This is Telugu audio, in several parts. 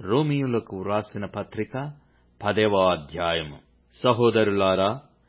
రోమియోలకు వ్రాసిన పత్రిక పదవ అధ్యాయము సహోదరులారా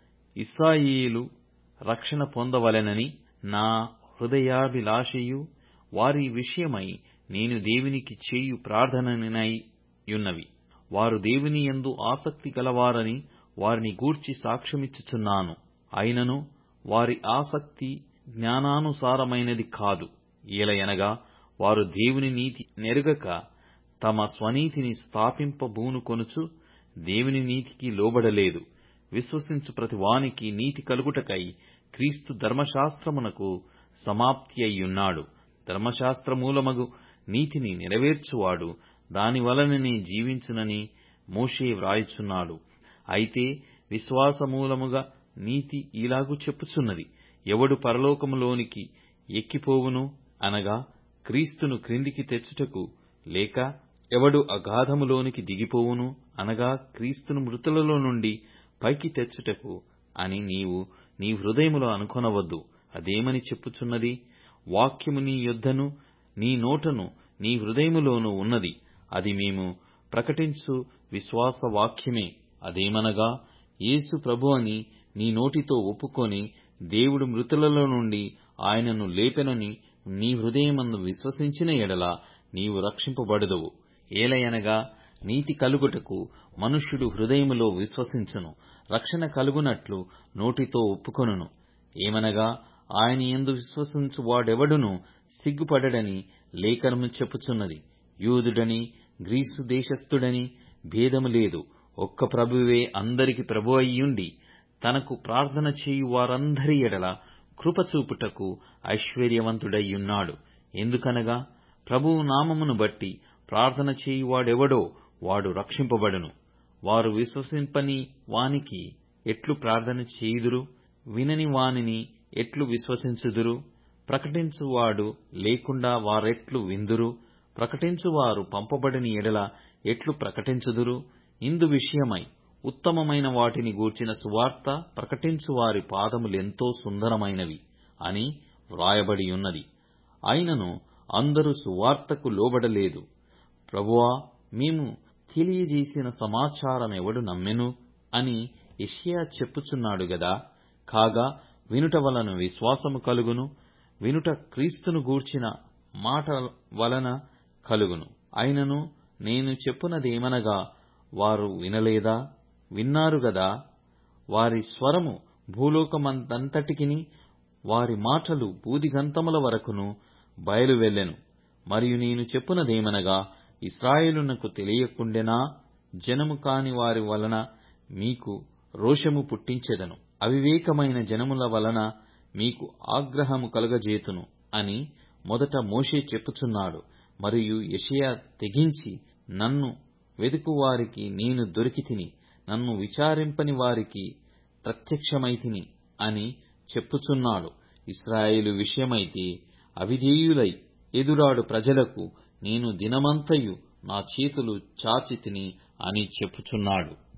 ఇస్రాయేలు రక్షణ పొందవలెనని నా హృదయాభిలాషయు వారి విషయమై నేను దేవునికి చేయు ప్రార్థననై యున్నవి వారు దేవుని యందు ఆసక్తి గలవారని వారిని గూర్చి సాక్ష్యమిచ్చుచున్నాను అయినను వారి ఆసక్తి జ్ఞానానుసారమైనది కాదు ఏలయనగా వారు దేవుని నీతి నెరుగక తమ స్వనీతిని స్థాపింపబూనుకొనుచు దేవుని నీతికి లోబడలేదు విశ్వసించు ప్రతివానికి నీతి కలుగుటకై క్రీస్తు ధర్మశాస్త్రమునకు సమాప్తి అయ్యున్నాడు ధర్మశాస్త్రమూలమగు నీతిని నెరవేర్చువాడు దాని వలననే జీవించునని మోషే వ్రాయుచున్నాడు అయితే విశ్వాసమూలముగా నీతి ఇలాగు చెప్పుచున్నది ఎవడు పరలోకములోనికి ఎక్కిపోవును అనగా క్రీస్తును క్రిందికి తెచ్చుటకు లేక ఎవడు అగాధములోనికి దిగిపోవును అనగా క్రీస్తును మృతులలో నుండి పైకి తెచ్చుటకు అని నీవు నీ హృదయములో అనుకొనవద్దు అదేమని చెప్పుచున్నది వాక్యము నీ యొద్దను నీ నోటను నీ హృదయములోను ఉన్నది అది మేము ప్రకటించు విశ్వాస వాక్యమే అదేమనగా యేసు ప్రభు అని నీ నోటితో ఒప్పుకొని దేవుడు మృతులలో నుండి ఆయనను లేపెనని నీ హృదయమందు విశ్వసించిన ఎడల నీవు రక్షింపబడదువు ఏలయనగా నీతి కలుగుటకు మనుష్యుడు హృదయములో విశ్వసించును రక్షణ కలుగునట్లు నోటితో ఒప్పుకొనును ఏమనగా ఆయన యందు విశ్వసించు వాడెవడును సిగ్గుపడడని లేఖనము చెప్పుచున్నది యూదుడని గ్రీసు దేశస్థుడని భేదము లేదు ఒక్క ప్రభువే అందరికి ప్రభు అయ్యుండి తనకు ప్రార్థన చేయు వారందరి ఎడల కృపచూపుటకు ఐశ్వర్యవంతుడయ్యున్నాడు ఎందుకనగా ప్రభువు నామమును బట్టి ప్రార్థన చేయువాడెవడో వాడు రక్షింపబడును వారు విశ్వసింపని వానికి ఎట్లు ప్రార్థన చేయుదురు వినని వానిని ఎట్లు విశ్వసించుదురు ప్రకటించువాడు లేకుండా వారెట్లు విందురు ప్రకటించువారు పంపబడిన ఎడల ఎట్లు ప్రకటించుదురు ఇందు విషయమై ఉత్తమమైన వాటిని గూర్చిన సువార్త ప్రకటించువారి పాదములెంతో సుందరమైనవి అని వ్రాయబడి ఉన్నది అయినను అందరూ సువార్తకు లోబడలేదు ప్రభువా మేము తెలియజేసిన సమాచారం ఎవడు నమ్మెను అని యెషయా చెప్పుచున్నాడు గదా కాగా వినుట వలన విశ్వాసము కలుగును వినుట క్రీస్తును గూర్చిన మాట వలన కలుగును అయినను నేను చెప్పునదేమనగా వారు వినలేదా విన్నారు గదా వారి స్వరము భూలోకమందంతటికిని వారి మాటలు బూదిగంతముల వరకును బయలువెళ్ళెను మరియు నేను చెప్పునదేమనగా ఇస్రాయేలునకు తెలియకుండెనా జనము కాని వారి వలన మీకు రోషము పుట్టించెదను అవివేకమైన జనముల వలన మీకు ఆగ్రహము కలుగజేతును అని మొదట మోషే చెప్పుచున్నాడు మరియు యెషయా తెగించి నన్ను వెదుకువారికి నేను దొరికితిని నన్ను విచారింపని వారికి ప్రత్యక్షమైతిని అని చెప్పుచున్నాడు ఇస్రాయేలు విషయమైతే అవిధేయులై ఎదురాడు ప్రజలకు నేను దినమంతయు నా చేతులు చాచితిని అని చెప్పుచున్నాడు